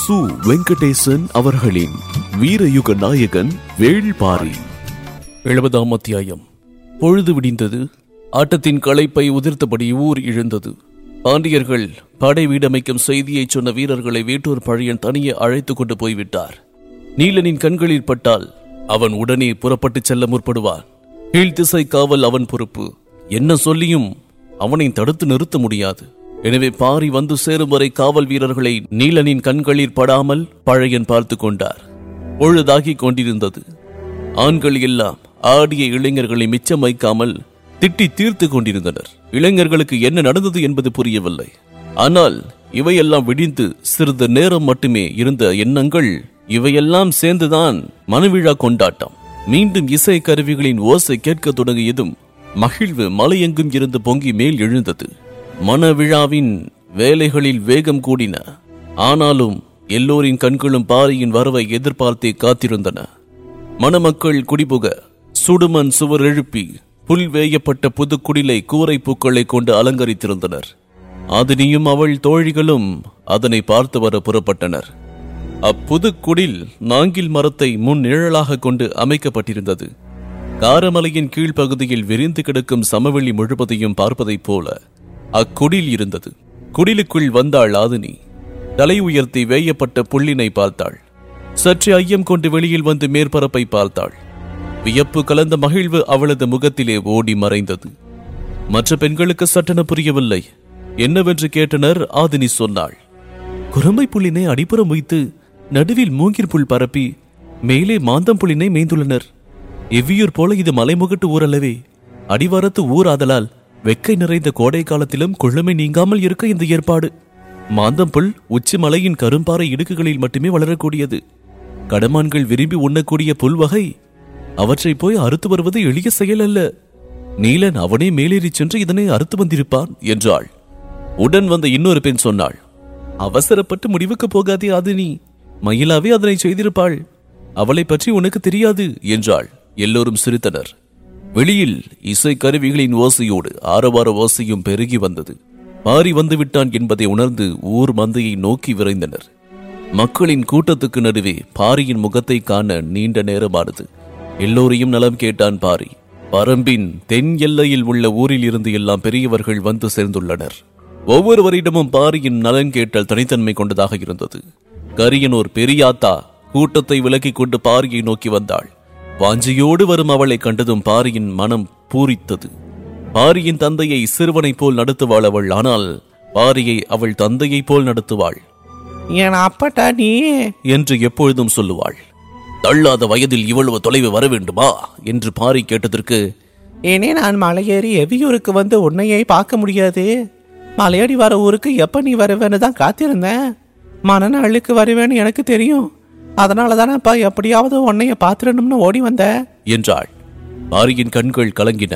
சு வெங்கடேசன் அவர்களின் வீரயுக நாயகன் வேள்பாரி எழுபதாம் அத்தியாயம் பொழுது விடிந்தது ஆட்டத்தின் களைப்பை உதிர்த்தபடி ஊர் இழுந்தது பாண்டியர்கள் படை வீடமைக்கும் செய்தியைச் சொன்ன வீரர்களை வேட்டூர் பழையன் தனியே அழைத்துக் கொண்டு போய்விட்டார் நீலனின் கண்களில் பட்டால் அவன் உடனே புறப்பட்டுச் செல்ல முற்படுவான் கீழ்த்திசை காவல் அவன் பொறுப்பு என்ன சொல்லியும் அவனை தடுத்து நிறுத்த முடியாது எனவே பாரி வந்து சேரும் வரை காவல் வீரர்களை நீலனின் கண்களில் படாமல் பழையன் பார்த்து கொண்டார் பொழுதாகிக் கொண்டிருந்தது ஆண்கள் எல்லாம் ஆடிய இளைஞர்களை மிச்சம் வைக்காமல் திட்டி தீர்த்து கொண்டிருந்தனர் இளைஞர்களுக்கு என்ன நடந்தது என்பது புரியவில்லை ஆனால் இவையெல்லாம் விடிந்து சிறிது நேரம் மட்டுமே இருந்த எண்ணங்கள் இவையெல்லாம் சேர்ந்துதான் மனவிழா கொண்டாட்டம் மீண்டும் இசை கருவிகளின் ஓசை கேட்க தொடங்கியதும் மகிழ்வு மலையெங்கும் இருந்து பொங்கி மேல் எழுந்தது மனவிழாவின் வேலைகளில் வேகம் கூடின ஆனாலும் எல்லோரின் கண்களும் பாரியின் வரவை எதிர்பார்த்தே காத்திருந்தன மணமக்கள் குடிபுக சுடுமண் சுவர் எழுப்பி புல் வேயப்பட்ட புது குடிலை கூரை பூக்களை கொண்டு அலங்கரித்திருந்தனர் ஆதினியும் அவள் தோழிகளும் அதனை பார்த்து வர புறப்பட்டனர் அப்புது குடில் நாங்கில் மரத்தை முன் நிழலாக கொண்டு அமைக்கப்பட்டிருந்தது காரமலையின் கீழ்ப்பகுதியில் விரிந்து கிடக்கும் சமவெளி முழுவதையும் பார்ப்பதைப் போல அக்குடில் இருந்தது குடிலுக்குள் வந்தாள் ஆதினி தலை உயர்த்தி வேயப்பட்ட புல்லினை பார்த்தாள் சற்று ஐயம் கொண்டு வெளியில் வந்து மேற்பரப்பை பார்த்தாள் வியப்பு கலந்த மகிழ்வு அவளது முகத்திலே ஓடி மறைந்தது மற்ற பெண்களுக்கு சட்டென புரியவில்லை என்னவென்று கேட்டனர் ஆதினி சொன்னாள் குரம்பை புல்லினை அடிப்புறம் வைத்து நடுவில் மூங்கிற் புல் பரப்பி மேலே மாந்தம் புல்லினை மேய்ந்துள்ளனர் எவ்வியூர் போல இது மலைமுகட்டு ஊரல்லவே அடிவாரத்து ஊர் ஆதலால் வெக்கை நிறைந்த கோடை காலத்திலும் கொள்ளுமை நீங்காமல் இருக்க இந்த ஏற்பாடு மாந்தம் புல் உச்சி மலையின் கரும்பாறை இடுக்குகளில் மட்டுமே வளரக்கூடியது கடமான்கள் விரும்பி உண்ணக்கூடிய புல் வகை அவற்றை போய் அறுத்து வருவது எளிய செயல் அல்ல நீலன் அவனே மேலேறிச் சென்று இதனை அறுத்து வந்திருப்பான் என்றாள் உடன் வந்த இன்னொரு பெண் சொன்னாள் அவசரப்பட்டு முடிவுக்கு போகாதே ஆதினி மயிலாவே அதனை செய்திருப்பாள் அவளை பற்றி உனக்கு தெரியாது என்றாள் எல்லோரும் சிரித்தனர் வெளியில் இசை கருவிகளின் ஓசையோடு ஆரவார ஓசையும் பெருகி வந்தது மாறி வந்து விட்டான் என்பதை உணர்ந்து ஊர் மந்தையை நோக்கி விரைந்தனர் மக்களின் கூட்டத்துக்கு நடுவே பாரியின் முகத்தை காண நீண்ட நேரமானது எல்லோரையும் நலம் கேட்டான் பாரி பரம்பின் தென் எல்லையில் உள்ள ஊரில் இருந்து எல்லாம் பெரியவர்கள் வந்து சேர்ந்துள்ளனர் ஒவ்வொருவரிடமும் பாரியின் நலன் கேட்டல் தனித்தன்மை கொண்டதாக இருந்தது கரியனூர் பெரியாத்தா கூட்டத்தை விலக்கிக் கொண்டு பாரியை நோக்கி வந்தாள் வாஞ்சியோடு வரும் அவளை கண்டதும் பாரியின் மனம் பூரித்தது பாரியின் தந்தையை சிறுவனைப் போல் நடத்துவாள் அவள் ஆனால் பாரியை அவள் தந்தையைப் போல் நடத்துவாள் என் அப்பட்டா நீ என்று எப்பொழுதும் சொல்லுவாள் தள்ளாத வயதில் இவ்வளவு தொலைவு வர வேண்டுமா என்று பாரி கேட்டதற்கு ஏனே நான் மலையேறி எவியூருக்கு வந்து உன்னையே பார்க்க முடியாது மலையடி வர ஊருக்கு எப்ப நீ வருவேன்னு தான் காத்திருந்தேன் மனநாளுக்கு வருவேன்னு எனக்கு தெரியும் அதனால தானேப்பா எப்படியாவது உன்னைய பார்த்துடணும்னு ஓடி வந்தேன் என்றாள் பாரியின் கண்கள் கலங்கின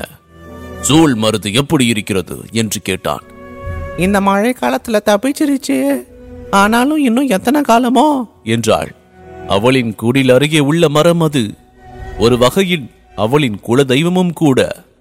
சூழ் மருது எப்படி இருக்கிறது என்று கேட்டான் இந்த மழை காலத்துல தப்பிச்சிருச்சு ஆனாலும் இன்னும் எத்தனை காலமோ என்றாள் அவளின் குடில் அருகே உள்ள மரம் அது ஒரு வகையில் அவளின் குல தெய்வமும் கூட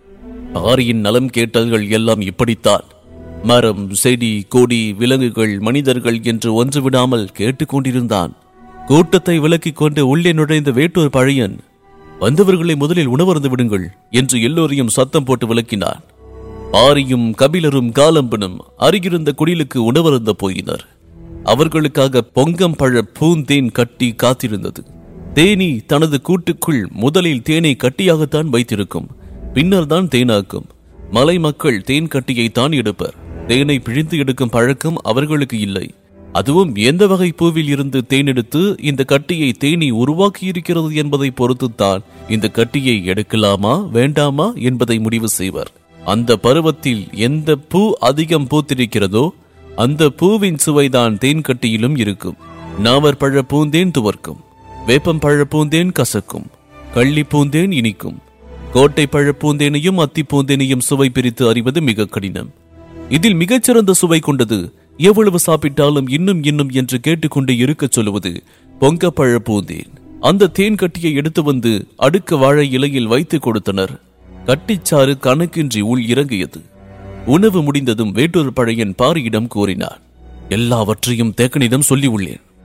பாரியின் நலம் கேட்டல்கள் எல்லாம் இப்படித்தான் மரம் செடி கொடி விலங்குகள் மனிதர்கள் என்று ஒன்று விடாமல் கேட்டுக்கொண்டிருந்தான் கூட்டத்தை விலக்கிக் கொண்டு உள்ளே நுழைந்த வேட்டூர் பழையன் வந்தவர்களை முதலில் உணவருந்து விடுங்கள் என்று எல்லோரையும் சத்தம் போட்டு விளக்கினான் ஆரியும் கபிலரும் காலம்பனும் அருகிருந்த குடிலுக்கு உணவருந்த போயினர் அவர்களுக்காக பொங்கம் பழ பூந்தேன் கட்டி காத்திருந்தது தேனி தனது கூட்டுக்குள் முதலில் தேனை கட்டியாகத்தான் வைத்திருக்கும் பின்னர் தான் தேனாக்கும் மலை மக்கள் தேன் கட்டியை தான் எடுப்பர் தேனை பிழிந்து எடுக்கும் பழக்கம் அவர்களுக்கு இல்லை அதுவும் எந்த வகை பூவில் இருந்து தேன் எடுத்து இந்த கட்டியை தேனி உருவாக்கி இருக்கிறது என்பதை பொறுத்துத்தான் இந்த கட்டியை எடுக்கலாமா வேண்டாமா என்பதை முடிவு செய்வர் அந்த பருவத்தில் எந்த பூ அதிகம் பூத்திருக்கிறதோ அந்த பூவின் சுவைதான் தேன் கட்டியிலும் இருக்கும் நாவர் பழ பூந்தேன் துவர்க்கும் வேப்பம் பழ பூந்தேன் கசக்கும் கள்ளி பூந்தேன் இனிக்கும் கோட்டை பழ பூந்தேனையும் அத்தி பூந்தேனையும் சுவை பிரித்து அறிவது மிக கடினம் இதில் மிகச்சிறந்த சுவை கொண்டது எவ்வளவு சாப்பிட்டாலும் இன்னும் இன்னும் என்று கேட்டுக்கொண்டு இருக்கச் சொல்லுவது பொங்கப்பழ பூந்தேன் அந்த தேன் கட்டியை எடுத்து வந்து அடுக்க வாழை இலையில் வைத்து கொடுத்தனர் கட்டிச்சாறு கணக்கின்றி உள் இறங்கியது உணவு முடிந்ததும் வேட்டூர் பழையன் பாரியிடம் கூறினார் எல்லாவற்றையும் தேக்கனிடம் சொல்லி உள்ளேன்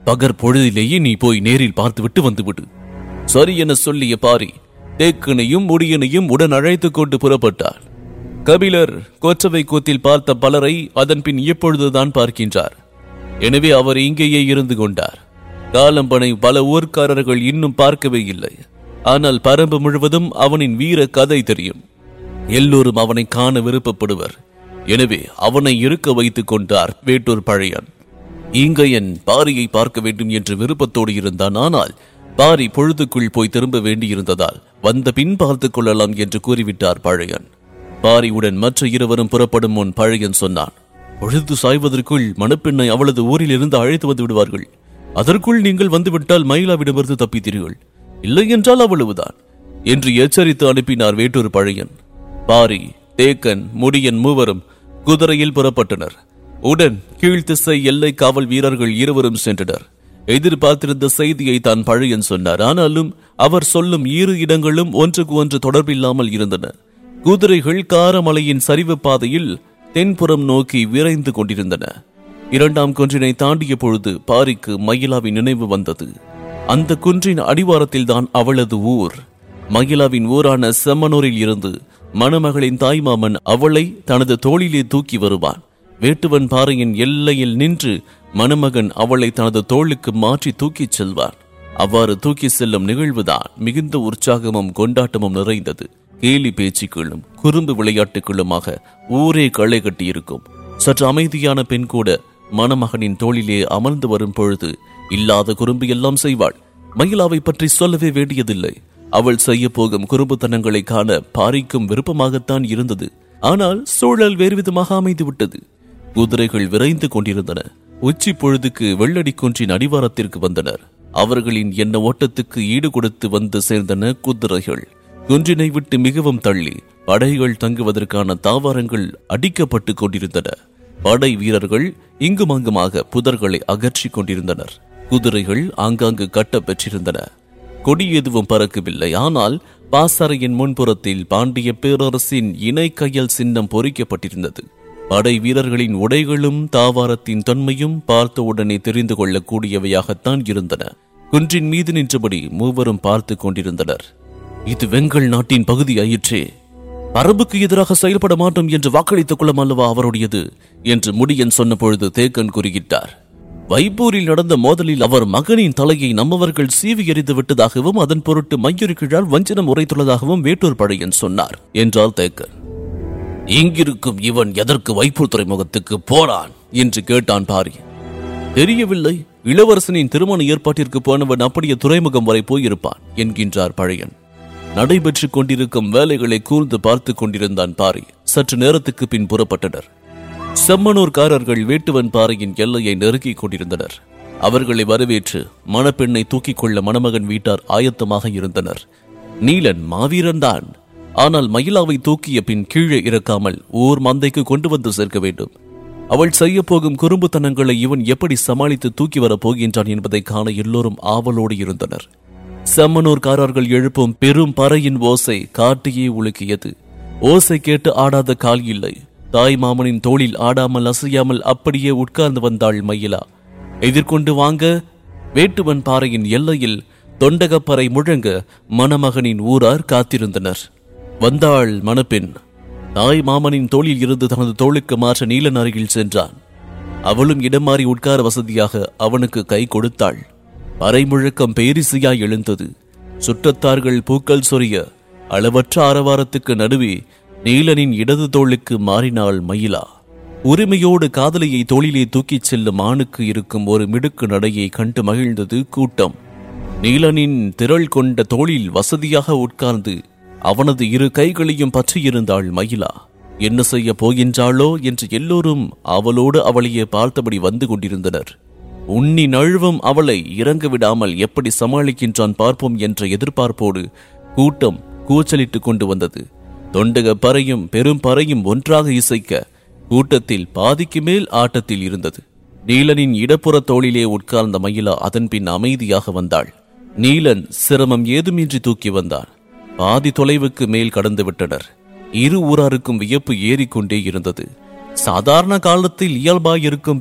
பகற் பொழுதிலேயே நீ போய் நேரில் பார்த்துவிட்டு வந்துவிடு சரி என சொல்லிய பாரி தேக்கனையும் முடியனையும் உடன் அழைத்துக் கொண்டு புறப்பட்டார் கபிலர் கொற்றவை கூத்தில் பார்த்த பலரை அதன் பின் எப்பொழுதுதான் பார்க்கின்றார் எனவே அவர் இங்கேயே இருந்து கொண்டார் காலம்பனை பல ஊர்க்காரர்கள் இன்னும் பார்க்கவே இல்லை ஆனால் பரம்பு முழுவதும் அவனின் வீர கதை தெரியும் எல்லோரும் அவனை காண விருப்பப்படுவர் எனவே அவனை இருக்க வைத்துக் கொண்டார் வேட்டூர் பழையன் ஈங்கையன் பாரியை பார்க்க வேண்டும் என்று விருப்பத்தோடு இருந்தான் ஆனால் பாரி பொழுதுக்குள் போய் திரும்ப வேண்டியிருந்ததால் வந்த பின் பார்த்துக் கொள்ளலாம் என்று கூறிவிட்டார் பழையன் பாரியுடன் மற்ற இருவரும் புறப்படும் முன் பழையன் சொன்னான் பொழுது சாய்வதற்குள் மணப்பெண்ணை அவளது ஊரில் இருந்து அழைத்து வந்து விடுவார்கள் அதற்குள் நீங்கள் வந்துவிட்டால் மயிலாவிடமிருந்து தப்பித்தீர்கள் இல்லை என்றால் அவ்வளவுதான் என்று எச்சரித்து அனுப்பினார் வேட்டூர் பழையன் பாரி தேக்கன் முடியன் மூவரும் குதிரையில் புறப்பட்டனர் உடன் கீழ்த்திசை எல்லை காவல் வீரர்கள் இருவரும் சென்றனர் எதிர்பார்த்திருந்த செய்தியை தான் பழையன் சொன்னார் ஆனாலும் அவர் சொல்லும் இரு இடங்களும் ஒன்றுக்கு ஒன்று தொடர்பில்லாமல் இருந்தன குதிரைகள் காரமலையின் சரிவு பாதையில் தென்புறம் நோக்கி விரைந்து கொண்டிருந்தன இரண்டாம் குன்றினை தாண்டிய பொழுது பாரிக்கு மயிலாவின் நினைவு வந்தது அந்த குன்றின் அடிவாரத்தில் தான் அவளது ஊர் மகிழாவின் ஊரான செம்மனூரில் இருந்து மணமகளின் தாய்மாமன் அவளை தனது தோளிலே தூக்கி வருவான் வேட்டுவன் பாறையின் எல்லையில் நின்று மணமகன் அவளை தனது தோளுக்கு மாற்றி தூக்கிச் செல்வான் அவ்வாறு தூக்கி செல்லும் நிகழ்வுதான் மிகுந்த உற்சாகமும் கொண்டாட்டமும் நிறைந்தது கேலி பேச்சுக்களும் குறும்பு விளையாட்டுகளுமாக ஊரே களை கட்டியிருக்கும் சற்று அமைதியான பெண் கூட மணமகனின் தோளிலே அமர்ந்து வரும் பொழுது இல்லாத குறும்பு எல்லாம் செய்வாள் மயிலாவை பற்றி சொல்லவே வேண்டியதில்லை அவள் செய்ய போகும் குறும்புத்தனங்களை காண பாரிக்கும் விருப்பமாகத்தான் இருந்தது ஆனால் சூழல் வேறு விதமாக அமைந்து விட்டது குதிரைகள் விரைந்து கொண்டிருந்தன உச்சி பொழுதுக்கு வெள்ளடி குன்றின் அடிவாரத்திற்கு வந்தனர் அவர்களின் எண்ண ஓட்டத்துக்கு ஈடு கொடுத்து வந்து சேர்ந்தன குதிரைகள் குன்றினை விட்டு மிகவும் தள்ளி படைகள் தங்குவதற்கான தாவரங்கள் அடிக்கப்பட்டு கொண்டிருந்தன படை வீரர்கள் இங்குமங்குமாக புதர்களை அகற்றிக் கொண்டிருந்தனர் குதிரைகள் ஆங்காங்கு கட்டப் பெற்றிருந்தன கொடி எதுவும் பறக்கவில்லை ஆனால் பாசறையின் முன்புறத்தில் பாண்டிய பேரரசின் இணை கையல் சின்னம் பொறிக்கப்பட்டிருந்தது படை வீரர்களின் உடைகளும் தாவாரத்தின் தன்மையும் பார்த்த உடனே தெரிந்து கொள்ளக்கூடியவையாகத்தான் இருந்தன குன்றின் மீது நின்றபடி மூவரும் பார்த்து கொண்டிருந்தனர் இது வெங்கல் நாட்டின் பகுதி ஆயிற்றே அரபுக்கு எதிராக செயல்பட மாட்டோம் என்று வாக்களித்துக் கொள்ளும் அல்லவா அவருடையது என்று முடியன் சொன்ன பொழுது தேக்கன் குறியிட்டார் வைப்பூரில் நடந்த மோதலில் அவர் மகனின் தலையை நம்மவர்கள் சீவி எறிந்து விட்டதாகவும் அதன் பொருட்டு மையூருக்கிழால் வஞ்சனம் உரைத்துள்ளதாகவும் வேட்டூர் பழையன் சொன்னார் என்றால் தேக்கன் இங்கிருக்கும் இவன் எதற்கு வைப்பூர் துறைமுகத்துக்கு போறான் என்று கேட்டான் பாரி தெரியவில்லை இளவரசனின் திருமண ஏற்பாட்டிற்கு போனவன் அப்படியே துறைமுகம் வரை போயிருப்பான் என்கின்றார் பழையன் நடைபெற்றுக் கொண்டிருக்கும் வேலைகளை கூர்ந்து பார்த்துக் கொண்டிருந்தான் பாரி சற்று நேரத்துக்கு பின் புறப்பட்டனர் செம்மனூர்காரர்கள் வேட்டுவன் பாறையின் எல்லையை நெருக்கிக் கொண்டிருந்தனர் அவர்களை வரவேற்று மணப்பெண்ணை தூக்கிக் கொள்ள மணமகன் வீட்டார் ஆயத்தமாக இருந்தனர் நீலன் மாவீரன்தான் ஆனால் மயிலாவை தூக்கிய பின் கீழே இறக்காமல் ஊர் மந்தைக்கு கொண்டு வந்து சேர்க்க வேண்டும் அவள் செய்ய போகும் குறும்புத்தனங்களை இவன் எப்படி சமாளித்து தூக்கி வரப் போகின்றான் என்பதை காண எல்லோரும் ஆவலோடு இருந்தனர் செம்மனூர்காரர்கள் எழுப்பும் பெரும் பறையின் ஓசை காட்டியே உலுக்கியது ஓசை கேட்டு ஆடாத கால் இல்லை தாய் மாமனின் தோளில் ஆடாமல் அசையாமல் அப்படியே உட்கார்ந்து வந்தாள் மயிலா எதிர்கொண்டு வாங்க வேட்டுவன் பாறையின் எல்லையில் தொண்டகப்பறை முழங்க மணமகனின் ஊரார் காத்திருந்தனர் வந்தாள் மணப்பெண் தாய் மாமனின் தோளில் இருந்து தனது தோளுக்கு மாற்ற நீலன் அருகில் சென்றான் அவளும் இடம் மாறி உட்கார வசதியாக அவனுக்கு கை கொடுத்தாள் அரை முழக்கம் பேரிசையாய் எழுந்தது சுற்றத்தார்கள் பூக்கள் சொரிய அளவற்ற ஆரவாரத்துக்கு நடுவே நீலனின் இடது தோளுக்கு மாறினாள் மயிலா உரிமையோடு காதலியை தோளிலே தூக்கிச் செல்லும் ஆணுக்கு இருக்கும் ஒரு மிடுக்கு நடையை கண்டு மகிழ்ந்தது கூட்டம் நீலனின் திரள் கொண்ட தோளில் வசதியாக உட்கார்ந்து அவனது இரு கைகளையும் பற்றியிருந்தாள் மயிலா என்ன செய்ய போகின்றாளோ என்று எல்லோரும் அவளோடு அவளையே பார்த்தபடி வந்து கொண்டிருந்தனர் உண்ணி நழுவும் அவளை இறங்க விடாமல் எப்படி சமாளிக்கின்றான் பார்ப்போம் என்ற எதிர்பார்ப்போடு கூட்டம் கூச்சலிட்டுக் கொண்டு வந்தது தொண்டக பறையும் பெரும் பறையும் ஒன்றாக இசைக்க கூட்டத்தில் பாதிக்கு மேல் ஆட்டத்தில் இருந்தது நீலனின் இடப்புற தோளிலே உட்கார்ந்த மயிலா அதன் பின் அமைதியாக வந்தாள் நீலன் சிரமம் ஏதுமின்றி தூக்கி வந்தான் பாதி தொலைவுக்கு மேல் கடந்து விட்டனர் இரு ஊராருக்கும் வியப்பு ஏறிக்கொண்டே இருந்தது சாதாரண காலத்தில் இயல்பாயிருக்கும் பெண்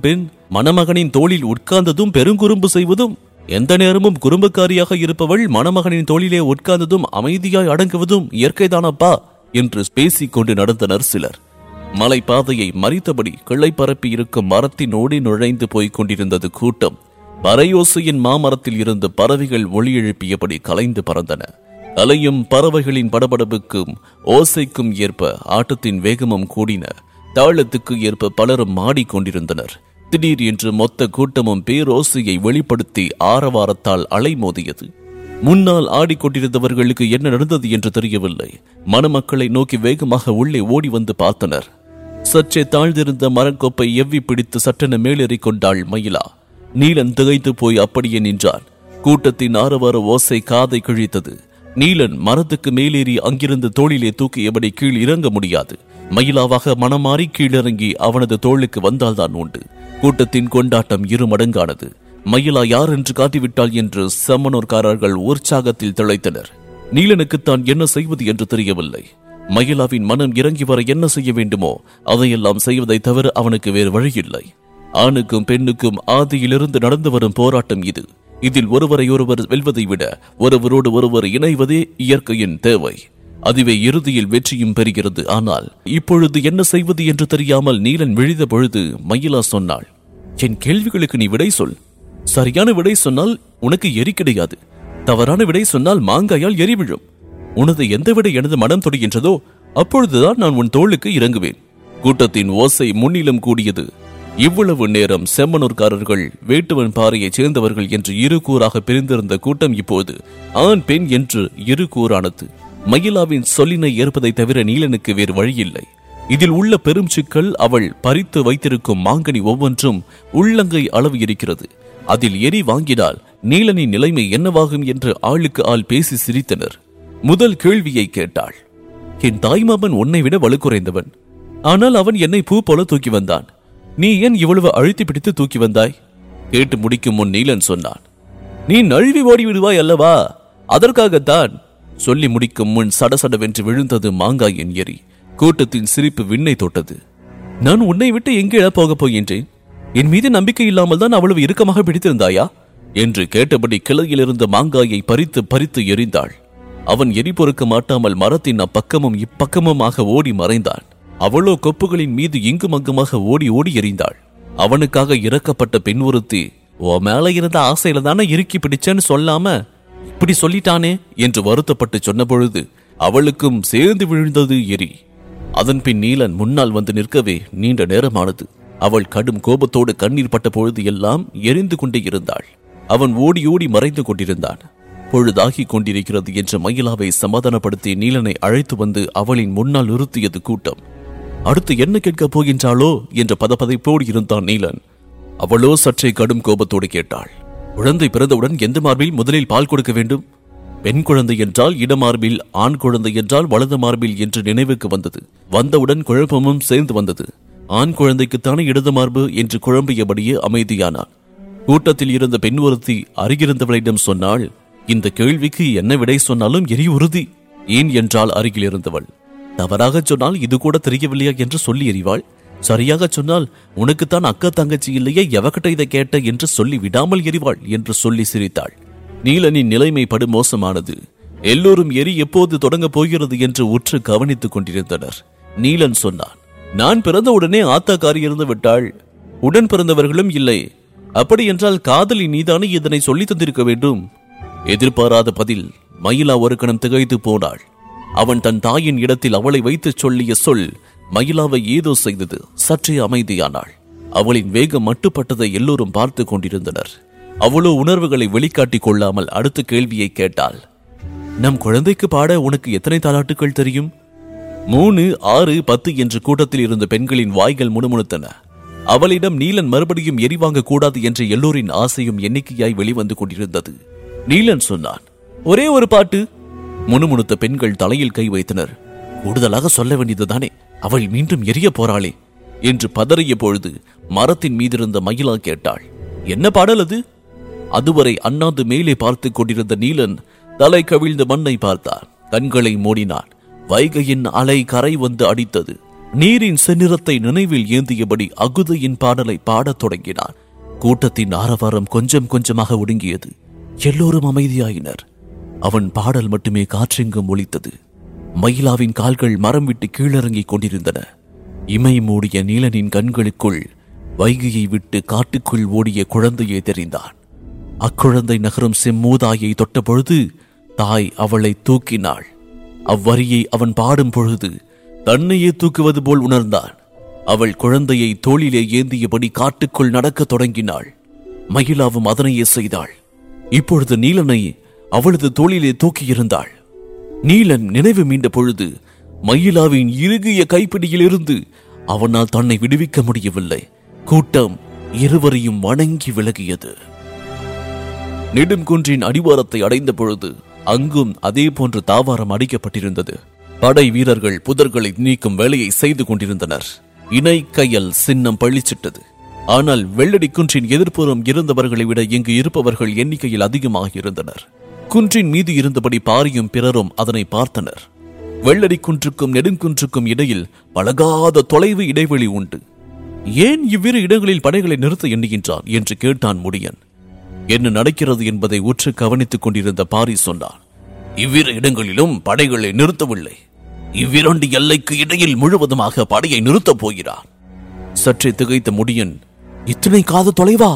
மணமகனின் தோளில் உட்கார்ந்ததும் பெருங்குறும்பு செய்வதும் எந்த நேரமும் குறும்புக்காரியாக இருப்பவள் மணமகனின் தோளிலே உட்கார்ந்ததும் அமைதியாய் அடங்குவதும் இயற்கைதானப்பா என்று பேசிக் கொண்டு நடந்தனர் சிலர் மலைப்பாதையை மறித்தபடி கிளை பரப்பி இருக்கும் மரத்தினோடி நுழைந்து போய்க் கொண்டிருந்தது கூட்டம் பறையோசையின் மாமரத்தில் இருந்து பறவைகள் ஒளி எழுப்பியபடி கலைந்து பறந்தன அலையும் பறவைகளின் படபடப்புக்கும் ஓசைக்கும் ஏற்ப ஆட்டத்தின் வேகமும் கூடின தாளத்துக்கு ஏற்ப பலரும் ஆடிக்கொண்டிருந்தனர் திடீர் என்று மொத்த கூட்டமும் பேரோசையை வெளிப்படுத்தி ஆரவாரத்தால் அலைமோதியது முன்னால் ஆடிக்கொண்டிருந்தவர்களுக்கு என்ன நடந்தது என்று தெரியவில்லை மணமக்களை நோக்கி வேகமாக உள்ளே ஓடி வந்து பார்த்தனர் சற்றே தாழ்ந்திருந்த மரக்கொப்பை எவ்வி பிடித்து சட்டென மேலேறிக் கொண்டாள் மயிலா நீலன் திகைத்து போய் அப்படியே நின்றான் கூட்டத்தின் ஆரவார ஓசை காதை கிழித்தது நீலன் மரத்துக்கு மேலேறி அங்கிருந்து தோளிலே தூக்கியபடி கீழ் இறங்க முடியாது மயிலாவாக மனமாறி கீழிறங்கி அவனது தோளுக்கு வந்தால்தான் உண்டு கூட்டத்தின் கொண்டாட்டம் இரு மடங்கானது மயிலா யார் என்று காட்டிவிட்டாள் என்று செம்மனூர்காரர்கள் உற்சாகத்தில் திளைத்தனர் நீலனுக்கு தான் என்ன செய்வது என்று தெரியவில்லை மயிலாவின் மனம் இறங்கி வர என்ன செய்ய வேண்டுமோ அதையெல்லாம் செய்வதை தவிர அவனுக்கு வேறு வழியில்லை ஆணுக்கும் பெண்ணுக்கும் ஆதியிலிருந்து நடந்து வரும் போராட்டம் இது இதில் ஒருவரையொருவர் வெல்வதை விட ஒருவரோடு ஒருவர் இணைவதே இயற்கையின் தேவை அதுவே இறுதியில் வெற்றியும் பெறுகிறது ஆனால் இப்பொழுது என்ன செய்வது என்று தெரியாமல் நீலன் விழித பொழுது மயிலா சொன்னாள் என் கேள்விகளுக்கு நீ விடை சொல் சரியான விடை சொன்னால் உனக்கு எரி கிடையாது தவறான விடை சொன்னால் மாங்காயால் எரி விழும் உனது எந்த விடை எனது மனம் தொடுகின்றதோ அப்பொழுதுதான் நான் உன் தோளுக்கு இறங்குவேன் கூட்டத்தின் ஓசை முன்னிலும் கூடியது இவ்வளவு நேரம் செம்மனூர்காரர்கள் வேட்டுவன் பாறையைச் சேர்ந்தவர்கள் என்று இரு கூறாக பிரிந்திருந்த கூட்டம் இப்போது ஆண் பெண் என்று இரு கூறானது மயிலாவின் சொல்லினை ஏற்பதை தவிர நீலனுக்கு வேறு வழியில்லை இதில் உள்ள பெரும் சிக்கல் அவள் பறித்து வைத்திருக்கும் மாங்கனி ஒவ்வொன்றும் உள்ளங்கை அளவு இருக்கிறது அதில் எரி வாங்கினால் நீலனின் நிலைமை என்னவாகும் என்று ஆளுக்கு ஆள் பேசி சிரித்தனர் முதல் கேள்வியை கேட்டாள் என் தாய்மாமன் உன்னை விட வலுக்குறைந்தவன் ஆனால் அவன் என்னை பூ போல தூக்கி வந்தான் நீ ஏன் இவ்வளவு அழுத்தி பிடித்து தூக்கி வந்தாய் கேட்டு முடிக்கும் முன் நீலன் சொன்னான் நீ நழுவி ஓடி விடுவாய் அல்லவா அதற்காகத்தான் சொல்லி முடிக்கும் முன் சடசடவென்று விழுந்தது மாங்காயின் எரி கூட்டத்தின் சிரிப்பு விண்ணை தொட்டது நான் உன்னை விட்டு எங்கே போகப் போகின்றேன் என் மீது நம்பிக்கை இல்லாமல் தான் அவ்வளவு இறுக்கமாக பிடித்திருந்தாயா என்று கேட்டபடி கிளையில் இருந்த மாங்காயை பறித்து பறித்து எறிந்தாள் அவன் எரி பொறுக்க மாட்டாமல் மரத்தின் அப்பக்கமும் இப்பக்கமுமாக ஓடி மறைந்தான் அவளோ கொப்புகளின் மீது இங்கும் அங்குமாக ஓடி ஓடி எறிந்தாள் அவனுக்காக இறக்கப்பட்ட பெண் ஒருத்தி ஓ மேல இருந்த ஆசையில தானே இறுக்கி பிடிச்சேன்னு சொல்லாம இப்படி சொல்லிட்டானே என்று வருத்தப்பட்டு சொன்னபொழுது அவளுக்கும் சேர்ந்து விழுந்தது எரி அதன் பின் நீலன் முன்னால் வந்து நிற்கவே நீண்ட நேரமானது அவள் கடும் கோபத்தோடு கண்ணீர் பட்ட பொழுது எல்லாம் எரிந்து கொண்டே இருந்தாள் அவன் ஓடி ஓடி மறைந்து கொண்டிருந்தான் பொழுதாகிக் கொண்டிருக்கிறது என்ற மயிலாவை சமாதானப்படுத்தி நீலனை அழைத்து வந்து அவளின் முன்னால் நிறுத்தியது கூட்டம் அடுத்து என்ன கேட்கப் போகின்றாளோ என்ற பதபதைப்போடு இருந்தான் நீலன் அவளோ சற்றே கடும் கோபத்தோடு கேட்டாள் குழந்தை பிறந்தவுடன் எந்த மார்பில் முதலில் பால் கொடுக்க வேண்டும் பெண் குழந்தை என்றால் இடமார்பில் ஆண் குழந்தை என்றால் வலது மார்பில் என்று நினைவுக்கு வந்தது வந்தவுடன் குழப்பமும் சேர்ந்து வந்தது ஆண் குழந்தைக்குத்தானே இடது மார்பு என்று குழம்பியபடியே அமைதியானான் கூட்டத்தில் இருந்த பெண் ஒருத்தி அருகிருந்தவளிடம் சொன்னாள் இந்த கேள்விக்கு என்ன விடை சொன்னாலும் எரி உறுதி ஏன் என்றால் அருகில் இருந்தவள் தவறாகச் சொன்னால் இது கூட தெரியவில்லையா என்று சொல்லி எறிவாள் சரியாகச் சொன்னால் உனக்குத்தான் அக்கா தங்கச்சி இல்லையே எவகிட்ட இதை கேட்ட என்று சொல்லி விடாமல் எறிவாள் என்று சொல்லி சிரித்தாள் நீலனின் நிலைமை படு மோசமானது எல்லோரும் எரி எப்போது தொடங்கப் போகிறது என்று உற்று கவனித்துக் கொண்டிருந்தனர் நீலன் சொன்னான் நான் பிறந்த உடனே ஆத்தாக்காரி இருந்து விட்டாள் உடன் பிறந்தவர்களும் இல்லை அப்படி என்றால் காதலி நீதானே இதனை சொல்லித் தந்திருக்க வேண்டும் எதிர்பாராத பதில் மயிலா ஒரு கணம் திகைத்து போனாள் அவன் தன் தாயின் இடத்தில் அவளை வைத்துச் சொல்லிய சொல் மயிலாவை ஏதோ செய்தது சற்றே அமைதியானாள் அவளின் வேகம் மட்டுப்பட்டதை எல்லோரும் பார்த்து கொண்டிருந்தனர் அவளோ உணர்வுகளை வெளிக்காட்டிக் கொள்ளாமல் அடுத்த கேள்வியை கேட்டாள் நம் குழந்தைக்கு பாட உனக்கு எத்தனை தாலாட்டுகள் தெரியும் மூணு ஆறு பத்து என்று கூட்டத்தில் இருந்த பெண்களின் வாய்கள் முணுமுணுத்தன அவளிடம் நீலன் மறுபடியும் எரிவாங்க கூடாது என்ற எல்லோரின் ஆசையும் எண்ணிக்கையாய் வெளிவந்து கொண்டிருந்தது நீலன் சொன்னான் ஒரே ஒரு பாட்டு முணுமுணுத்த பெண்கள் தலையில் கை வைத்தனர் கூடுதலாக சொல்ல வேண்டியதுதானே அவள் மீண்டும் எரிய போறாளே என்று பதறிய பொழுது மரத்தின் மீதிருந்த மயிலா கேட்டாள் என்ன பாடல் அது அதுவரை அண்ணாந்து மேலே பார்த்து கொண்டிருந்த நீலன் தலை கவிழ்ந்த மண்ணை பார்த்தான் கண்களை மூடினான் வைகையின் அலை கரை வந்து அடித்தது நீரின் செந்நிறத்தை நினைவில் ஏந்தியபடி அகுதையின் பாடலை பாடத் தொடங்கினான் கூட்டத்தின் ஆரவாரம் கொஞ்சம் கொஞ்சமாக ஒடுங்கியது எல்லோரும் அமைதியாயினர் அவன் பாடல் மட்டுமே காற்றெங்கும் ஒலித்தது மயிலாவின் கால்கள் மரம் விட்டு கீழிறங்கிக் கொண்டிருந்தன இமை மூடிய நீலனின் கண்களுக்குள் வைகையை விட்டு காட்டுக்குள் ஓடிய குழந்தையே தெரிந்தான் அக்குழந்தை நகரும் செம்மூதாயை தொட்டபொழுது தாய் அவளை தூக்கினாள் அவ்வரியை அவன் பாடும் பொழுது தன்னையே தூக்குவது போல் உணர்ந்தான் அவள் குழந்தையை தோளிலே ஏந்தியபடி காட்டுக்குள் நடக்கத் தொடங்கினாள் மகிழாவும் அதனையே செய்தாள் இப்பொழுது நீலனை அவளது தோளிலே தூக்கியிருந்தாள் நீலன் நினைவு மீண்ட பொழுது மயிலாவின் இறுகிய கைப்பிடியிலிருந்து அவனால் தன்னை விடுவிக்க முடியவில்லை கூட்டம் இருவரையும் வணங்கி விலகியது நெடுங்குன்றின் அடிவாரத்தை அடைந்த பொழுது அங்கும் அதே போன்று தாவாரம் அடிக்கப்பட்டிருந்தது படை வீரர்கள் புதர்களை நீக்கும் வேலையை செய்து கொண்டிருந்தனர் இணை கையல் சின்னம் பழிச்சிட்டது ஆனால் வெள்ளடி குன்றின் எதிர்ப்புறம் இருந்தவர்களை விட இங்கு இருப்பவர்கள் எண்ணிக்கையில் அதிகமாக இருந்தனர் குன்றின் மீது இருந்தபடி பாரியும் பிறரும் அதனை பார்த்தனர் வெள்ளடி குன்றுக்கும் நெடுங்குன்றுக்கும் இடையில் பழகாத தொலைவு இடைவெளி உண்டு ஏன் இவ்விரு இடங்களில் படைகளை நிறுத்த எண்ணுகின்றான் என்று கேட்டான் முடியன் என்ன நடக்கிறது என்பதை உற்று கவனித்துக் கொண்டிருந்த பாரி சொன்னான் இவ்விரு இடங்களிலும் படைகளை நிறுத்தவில்லை இவ்விரண்டு எல்லைக்கு இடையில் முழுவதுமாக படையை நிறுத்தப் போகிறான் சற்றே திகைத்த முடியன் இத்தனை காத தொலைவா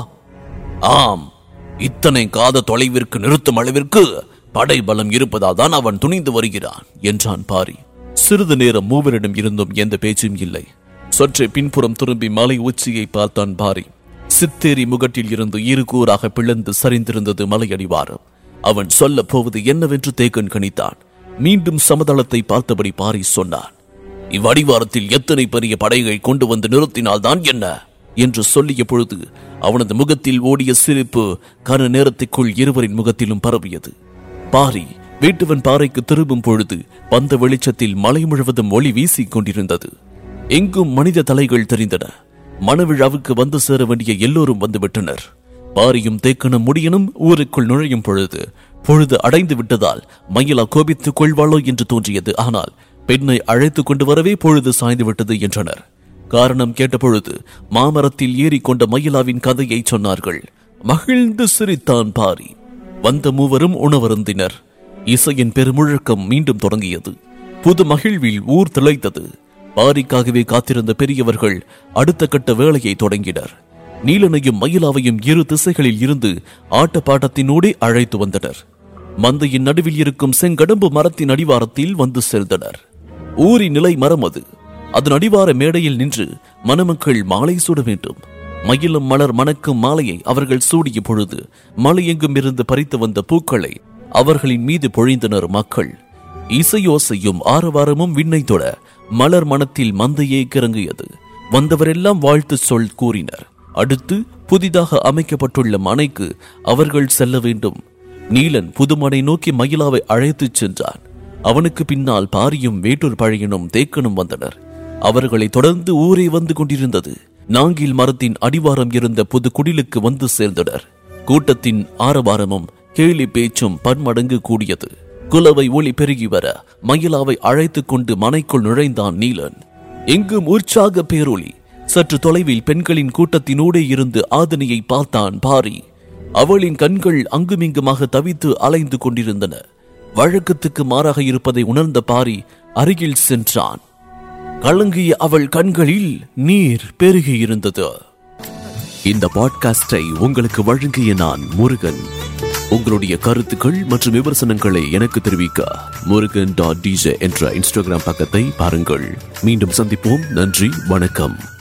ஆம் இத்தனை காத தொலைவிற்கு நிறுத்தும் அளவிற்கு படை பலம் இருப்பதால் தான் அவன் துணிந்து வருகிறான் என்றான் பாரி சிறிது நேரம் மூவரிடம் இருந்தும் எந்த பேச்சும் இல்லை சற்றே பின்புறம் திரும்பி மலை உச்சியை பார்த்தான் பாரி சித்தேரி முகட்டில் இருந்து இரு கூறாக பிளந்து சரிந்திருந்தது மலையடிவாரம் அவன் சொல்லப் போவது என்னவென்று தேக்கன் கணித்தான் மீண்டும் சமதளத்தை பார்த்தபடி பாரி சொன்னான் இவ்வடிவாரத்தில் எத்தனை பெரிய படையை கொண்டு வந்து நிறுத்தினால்தான் என்ன என்று சொல்லிய பொழுது அவனது முகத்தில் ஓடிய சிரிப்பு கன நேரத்திற்குள் இருவரின் முகத்திலும் பரவியது பாரி வீட்டுவன் பாறைக்கு திரும்பும் பொழுது பந்த வெளிச்சத்தில் மலை முழுவதும் ஒளி வீசிக் கொண்டிருந்தது எங்கும் மனித தலைகள் தெரிந்தன மணவிழாவுக்கு வந்து சேர வேண்டிய எல்லோரும் வந்துவிட்டனர் பாரியும் தேக்கனும் முடியனும் ஊருக்குள் நுழையும் பொழுது பொழுது அடைந்து விட்டதால் மயிலா கோபித்துக் கொள்வாளோ என்று தோன்றியது ஆனால் பெண்ணை அழைத்துக் கொண்டு வரவே பொழுது சாய்ந்து விட்டது என்றனர் காரணம் கேட்டபொழுது மாமரத்தில் ஏறிக்கொண்ட மயிலாவின் கதையை சொன்னார்கள் மகிழ்ந்து சிரித்தான் பாரி வந்த மூவரும் உணவருந்தினர் இசையின் பெருமுழக்கம் மீண்டும் தொடங்கியது புது மகிழ்வில் ஊர் திளைத்தது பாரிக்காகவே காத்திருந்த பெரியவர்கள் அடுத்த கட்ட வேலையை தொடங்கினர் நீலனையும் மயிலாவையும் இரு திசைகளில் இருந்து ஆட்டப்பாட்டத்தினூடே அழைத்து வந்தனர் மந்தையின் நடுவில் இருக்கும் செங்கடம்பு மரத்தின் அடிவாரத்தில் வந்து சேர்ந்தனர் ஊரின் நிலை மரம் அது அதன் அடிவார மேடையில் நின்று மணமக்கள் மாலை சூட வேண்டும் மயிலும் மலர் மணக்கும் மாலையை அவர்கள் சூடிய பொழுது மலையெங்கும் இருந்து பறித்து வந்த பூக்களை அவர்களின் மீது பொழிந்தனர் மக்கள் இசையோசையும் ஆரவாரமும் விண்ணை தொட மலர் மனத்தில் மந்தையே கிறங்கியது வந்தவரெல்லாம் வாழ்த்து சொல் கூறினர் அடுத்து புதிதாக அமைக்கப்பட்டுள்ள மனைக்கு அவர்கள் செல்ல வேண்டும் நீலன் புதுமனை நோக்கி மயிலாவை அழைத்துச் சென்றான் அவனுக்கு பின்னால் பாரியும் வேட்டூர் பழையனும் தேக்கனும் வந்தனர் அவர்களை தொடர்ந்து ஊரே வந்து கொண்டிருந்தது நாங்கில் மரத்தின் அடிவாரம் இருந்த புது குடிலுக்கு வந்து சேர்ந்தனர் கூட்டத்தின் ஆரவாரமும் கேலி பேச்சும் பன்மடங்கு கூடியது குலவை ஒளி பெருகி வர மயிலாவை அழைத்துக் கொண்டு மனைக்குள் நுழைந்தான் நீலன் எங்கும் உற்சாக பேரொளி சற்று தொலைவில் பெண்களின் கூட்டத்தினூடே இருந்து ஆதனியை பார்த்தான் பாரி அவளின் கண்கள் அங்குமிங்குமாக தவித்து அலைந்து கொண்டிருந்தன வழக்கத்துக்கு மாறாக இருப்பதை உணர்ந்த பாரி அருகில் சென்றான் கலங்கிய அவள் கண்களில் நீர் பெருகி இருந்தது இந்த பாட்காஸ்டை உங்களுக்கு வழங்கிய நான் முருகன் உங்களுடைய கருத்துக்கள் மற்றும் விமர்சனங்களை எனக்கு தெரிவிக்க முருகன் டாட் டிஜே என்ற இன்ஸ்டாகிராம் பக்கத்தை பாருங்கள் மீண்டும் சந்திப்போம் நன்றி வணக்கம்